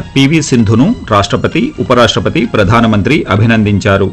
PV సింధును రాష్ట్రపతి ఉపరాష్ట్రపతి ప్రధానమంత్రి అభినందించారు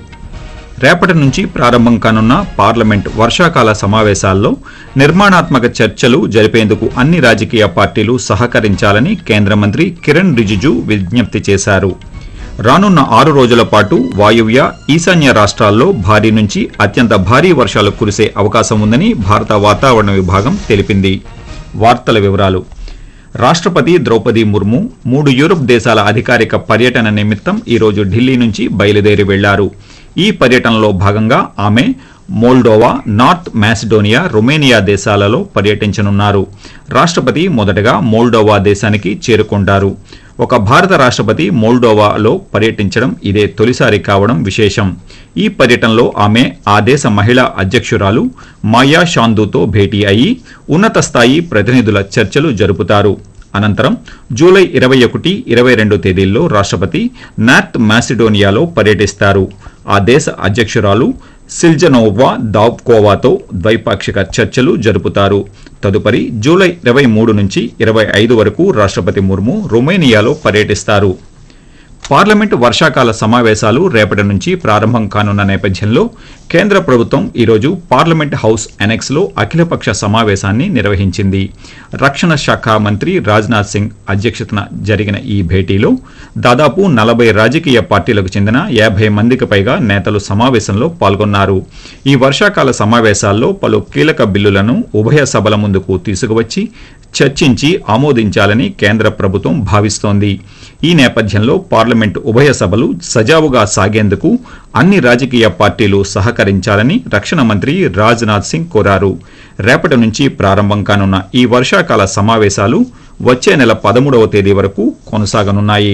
రేపటి నుంచి ప్రారంభం కానున్న పార్లమెంట్ వర్షాకాల సమావేశాల్లో నిర్మాణాత్మక చర్చలు జరిపేందుకు అన్ని రాజకీయ పార్టీలు సహకరించాలని కేంద్ర మంత్రి కిరణ్ రిజిజు విజ్ఞప్తి చేశారు రానున్న ఆరు రోజుల పాటు వాయువ్య ఈశాన్య రాష్ట్రాల్లో భారీ నుంచి అత్యంత భారీ వర్షాలు కురిసే అవకాశం ఉందని భారత వాతావరణ విభాగం తెలిపింది వార్తల వివరాలు రాష్ట్రపతి ద్రౌపది ముర్ము మూడు యూరప్ దేశాల అధికారిక పర్యటన నిమిత్తం ఈరోజు ఢిల్లీ నుంచి బయలుదేరి వెళ్లారు ఈ పర్యటనలో భాగంగా ఆమె మోల్డోవా నార్త్ మాసిడోనియా రొమేనియా దేశాలలో పర్యటించనున్నారు రాష్ట్రపతి మొదటగా మోల్డోవా దేశానికి చేరుకుంటారు ఒక భారత రాష్ట్రపతి మోల్డోవాలో పర్యటించడం ఇదే తొలిసారి కావడం విశేషం ఈ పర్యటనలో ఆమె ఆ దేశ మహిళా అధ్యక్షురాలు మాయా షాందుతో భేటీ అయి ఉన్నత స్థాయి ప్రతినిధుల చర్చలు జరుపుతారు అనంతరం జూలై ఇరవై ఒకటి ఇరవై రెండు తేదీల్లో రాష్ట్రపతి నార్త్ మాసిడోనియాలో పర్యటిస్తారు ఆ దేశ అధ్యక్షురాలు సిల్జనోవా దావ్కోవాతో ద్వైపాక్షిక చర్చలు జరుపుతారు తదుపరి జూలై ఇరవై మూడు నుంచి ఇరవై ఐదు వరకు రాష్ట్రపతి ముర్ము రొమేనియాలో పర్యటిస్తారు పార్లమెంటు వర్షాకాల సమావేశాలు రేపటి నుంచి ప్రారంభం కానున్న నేపథ్యంలో కేంద్ర ప్రభుత్వం ఈరోజు పార్లమెంట్ హౌస్ ఎనెక్స్లో అఖిలపక్ష సమావేశాన్ని నిర్వహించింది రక్షణ శాఖ మంత్రి రాజ్నాథ్ సింగ్ అధ్యక్షతన జరిగిన ఈ భేటీలో దాదాపు నలభై రాజకీయ పార్టీలకు చెందిన యాభై మందికి పైగా నేతలు సమావేశంలో పాల్గొన్నారు ఈ వర్షాకాల సమావేశాల్లో పలు కీలక బిల్లులను ఉభయ సభల ముందుకు తీసుకువచ్చి చర్చించి ఆమోదించాలని కేంద్ర ప్రభుత్వం భావిస్తోంది ఈ నేపథ్యంలో పార్లమెంటు ఉభయ సభలు సజావుగా సాగేందుకు అన్ని రాజకీయ పార్టీలు సహకరించాలని రక్షణ మంత్రి రాజ్నాథ్ సింగ్ కోరారు రేపటి నుంచి ప్రారంభం కానున్న ఈ వర్షాకాల సమావేశాలు వచ్చే నెల పదమూడవ తేదీ వరకు కొనసాగనున్నాయి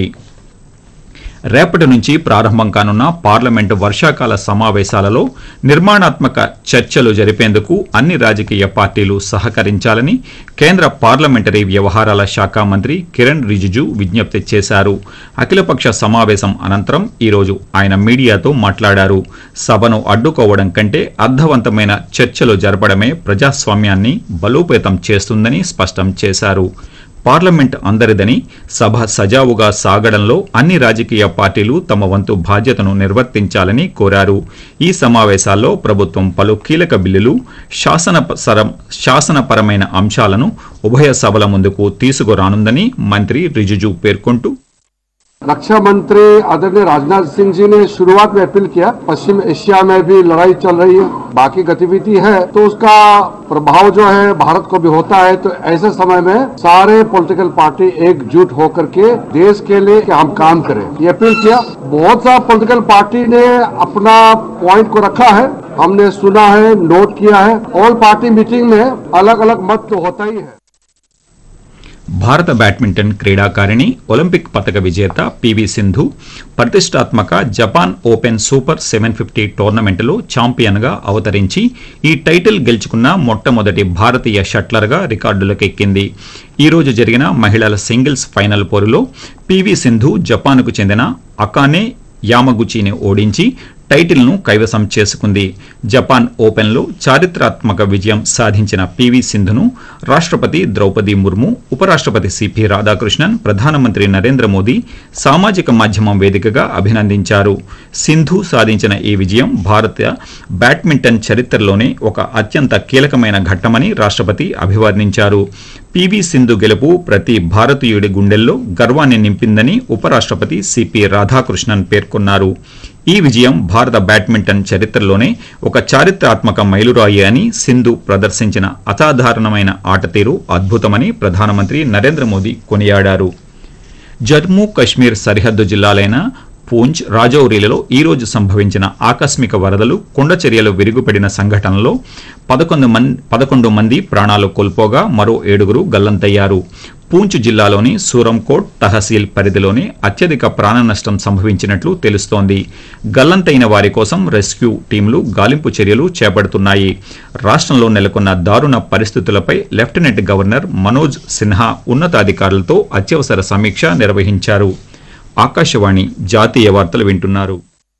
రేపటి నుంచి ప్రారంభం కానున్న పార్లమెంటు వర్షాకాల సమావేశాలలో నిర్మాణాత్మక చర్చలు జరిపేందుకు అన్ని రాజకీయ పార్టీలు సహకరించాలని కేంద్ర పార్లమెంటరీ వ్యవహారాల శాఖ మంత్రి కిరణ్ రిజిజు విజ్ఞప్తి చేశారు అఖిలపక్ష సమావేశం అనంతరం ఈరోజు ఆయన మీడియాతో మాట్లాడారు సభను అడ్డుకోవడం కంటే అర్థవంతమైన చర్చలు జరపడమే ప్రజాస్వామ్యాన్ని బలోపేతం చేస్తుందని స్పష్టం చేశారు పార్లమెంట్ అందరిదని సభ సజావుగా సాగడంలో అన్ని రాజకీయ పార్టీలు తమ వంతు బాధ్యతను నిర్వర్తించాలని కోరారు ఈ సమావేశాల్లో ప్రభుత్వం పలు కీలక బిల్లులు శాసన సరం- శాసనపరమైన అంశాలను ఉభయ సభల ముందుకు తీసుకురానుందని మంత్రి రిజిజు పేర్కొంటూ रक्षा मंत्री आदरणीय राजनाथ सिंह जी ने शुरुआत में अपील किया पश्चिम एशिया में भी लड़ाई चल रही है बाकी गतिविधि है तो उसका प्रभाव जो है भारत को भी होता है तो ऐसे समय में सारे पॉलिटिकल पार्टी एकजुट होकर के देश के लिए कि हम काम करें ये अपील किया बहुत सा पॉलिटिकल पार्टी ने अपना पॉइंट को रखा है हमने सुना है नोट किया है ऑल पार्टी मीटिंग में अलग अलग मत तो होता ही है భారత బ్యాడ్మింటన్ క్రీడాకారిణి ఒలింపిక్ పతక విజేత పివి సింధు ప్రతిష్టాత్మక Japan open super seven fifty టోర్నమెంటులో ఛాంపియన్గా అవతరించి ఈ టైటిల్ గెలుచుకున్న మొట్టమొదటి భారతీయ షట్లర్గా రికార్డులకెక్కింది ఈ రోజు జరిగిన మహిళల సింగిల్స్ ఫైనల్ పోరులో పివి సింధు జపాన్కు చెందిన అకానే యామగుచిని ఓడించి టైటిల్ను కైవసం చేసుకుంది జపాన్ ఓపెన్లో చారిత్రాత్మక విజయం సాధించిన పివి సింధును రాష్ట్రపతి ద్రౌపది ముర్ము ఉపరాష్ట్రపతి సిపి రాధాకృష్ణన్ ప్రధానమంత్రి నరేంద్ర మోదీ సామాజిక మాధ్యమం వేదికగా అభినందించారు సింధు సాధించిన ఈ విజయం భారత బ్యాడ్మింటన్ చరిత్రలోనే ఒక అత్యంత కీలకమైన ఘట్టమని రాష్ట్రపతి అభివర్ణించారు పివి సింధు గెలుపు ప్రతి భారతీయుడి గుండెల్లో గర్వాన్ని నింపిందని ఉపరాష్ట్రపతి సిపి రాధాకృష్ణన్ పేర్కొన్నారు ఈ విజయం భారత బ్యాడ్మింటన్ చరిత్రలోనే ఒక చారిత్రాత్మక మైలురాయి అని సింధు ప్రదర్శించిన అసాధారణమైన ఆటతీరు అద్భుతమని ప్రధానమంత్రి నరేంద్ర మోదీ కొనియాడారు జమ్మూ కశ్మీర్ సరిహద్దు జిల్లాలైన పూంచ్ రాజౌరీలలో ఈ రోజు సంభవించిన ఆకస్మిక వరదలు కొండ చర్యలు విరుగుపడిన సంఘటనలో పదకొండు మంది పదకొండు మంది ప్రాణాలు కోల్పోగా మరో ఏడుగురు గల్లంతయ్యారు పూంచ్ జిల్లాలోని సూరంకోట్ తహసీల్ పరిధిలోనే అత్యధిక ప్రాణ నష్టం సంభవించినట్లు తెలుస్తోంది గల్లంతైన వారి కోసం రెస్క్యూ టీంలు గాలింపు చర్యలు చేపడుతున్నాయి రాష్ట్రంలో నెలకొన్న దారుణ పరిస్థితులపై లెఫ్టినెంట్ గవర్నర్ మనోజ్ సిన్హా ఉన్నతాధికారులతో అత్యవసర సమీక్ష నిర్వహించారు ఆకాశవాణి జాతీయ వార్తలు వింటున్నారు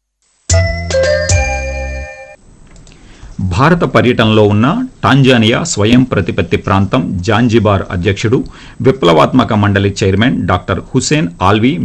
భారత పర్యటనలో ఉన్న టాంజానియా స్వయం ప్రతిపత్తి ప్రాంతం జాంజిబార్ అధ్యక్షుడు విప్లవాత్మక మండలి చైర్మన్ డాక్టర్ హుసేన్ ఆల్వీ